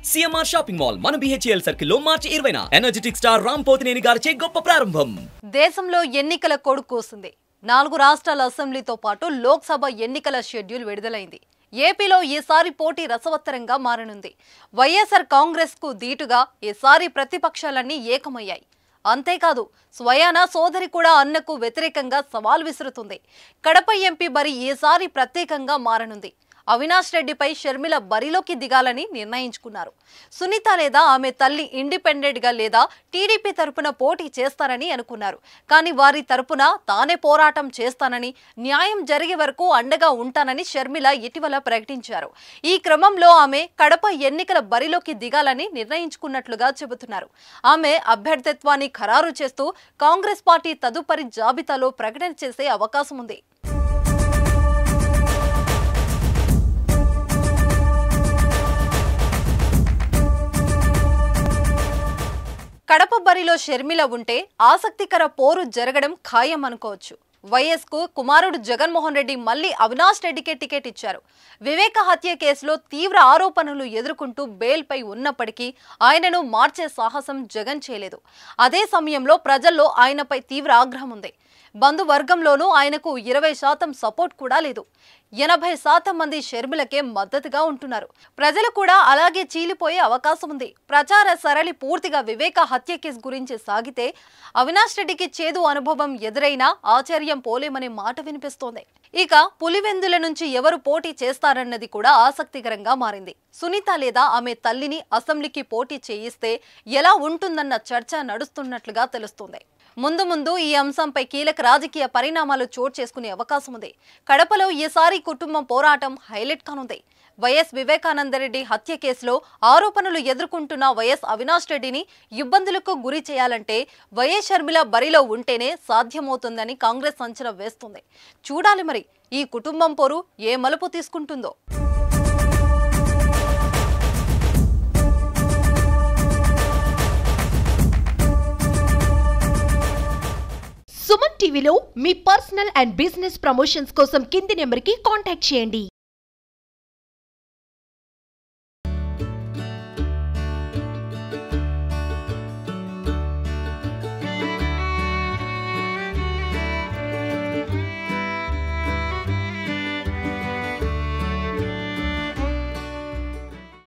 CMR shopping mall మన BHEL circle లో మార్చి ఇరవైన ఎనర్జెటిక్ స్టార్ రామ్ పోతినేని గారిచే గొప్ప ప్రారంభం దేశంలో ఎన్నికల కొడుకు కూసింది నాలుగు రాష్ట్రాల అసెంబ్లీతో పాటు లోక్సభ ఎన్నికల షెడ్యూల్ విడుదలైంది ఏపీలో ఈసారి పోటీ రసవత్తరంగా మారనుంది వైఎస్ఆర్ కాంగ్రెస్ కు ధీటుగా ఈసారి ప్రతిపక్షాలన్నీ ఏకమయ్యాయి అంతేకాదు స్వయాన సోదరి కూడా అన్నకు వ్యతిరేకంగా సవాల్ విసురుతుంది కడప ఎంపీ బరి ఈసారి ప్రత్యేకంగా మారనుంది అవినాష్ రెడ్డిపై షర్మిల బరిలోకి దిగాలని నిర్ణయించుకున్నారు సునీత లేదా ఆమె తల్లి ఇండిపెండెంట్ గా లేదా టీడీపీ తరపున పోటీ చేస్తారని అనుకున్నారు కానీ వారి తరపున తానే పోరాటం చేస్తానని న్యాయం జరిగే వరకు అండగా ఉంటానని షర్మిల ఇటీవల ప్రకటించారు ఈ క్రమంలో ఆమె కడప ఎన్నికల బరిలోకి దిగాలని నిర్ణయించుకున్నట్లుగా చెబుతున్నారు ఆమె అభ్యర్థిత్వాన్ని ఖరారు చేస్తూ కాంగ్రెస్ పార్టీ తదుపరి జాబితాలో ప్రకటన చేసే అవకాశం ఉంది కడప బరిలో షర్మిల ఉంటే ఆసక్తికర పోరు జరగడం ఖాయం అనుకోవచ్చు వైఎస్ కు కుమారుడు జగన్మోహన్ రెడ్డి మళ్లీ అవినాష్ రెడ్డికే టికెట్ ఇచ్చారు వివేక హత్య కేసులో తీవ్ర ఆరోపణలు ఎదుర్కొంటూ బెయిల్పై ఉన్నప్పటికీ ఆయనను మార్చే సాహసం జగన్ చేయలేదు అదే సమయంలో ప్రజల్లో ఆయనపై తీవ్ర ఆగ్రహం ఉంది బంధువర్గంలోనూ ఆయనకు ఇరవై శాతం సపోర్ట్ కూడా లేదు ఎనభై శాతం మంది షర్మిలకే మద్దతుగా ఉంటున్నారు ప్రజలు కూడా అలాగే చీలిపోయే అవకాశం ఉంది ప్రచార సరళి పూర్తిగా వివేక హత్య కేసు గురించి సాగితే అవినాష్ రెడ్డికి చేదు అనుభవం ఎదురైనా ఆశ్చర్యం పోలేమనే మాట వినిపిస్తోంది ఇక పులివెందుల నుంచి ఎవరు పోటీ చేస్తారన్నది కూడా ఆసక్తికరంగా మారింది సునీత లేదా ఆమె తల్లిని అసెంబ్లీకి పోటీ చేయిస్తే ఎలా ఉంటుందన్న చర్చ నడుస్తున్నట్లుగా తెలుస్తోంది ముందు ముందు ఈ అంశంపై కీలక రాజకీయ పరిణామాలు చోటు చేసుకునే అవకాశం ఉంది కడపలో ఈసారి కుటుంబం పోరాటం హైలైట్ కానుంది వైఎస్ వివేకానందరెడ్డి హత్య కేసులో ఆరోపణలు ఎదుర్కొంటున్న వైఎస్ అవినాష్ రెడ్డిని ఇబ్బందులకు గురి చేయాలంటే వైఎస్ షర్మిల బరిలో ఉంటేనే సాధ్యమవుతుందని కాంగ్రెస్ అంచనా వేస్తుంది చూడాలి మరి ఈ కుటుంబం పోరు ఏ మలుపు తీసుకుంటుందో సుమన్ టీవీలో మీ పర్సనల్ అండ్ బిజినెస్ ప్రమోషన్స్ కోసం కింది నెంబర్కి కాంటాక్ట్ చేయండి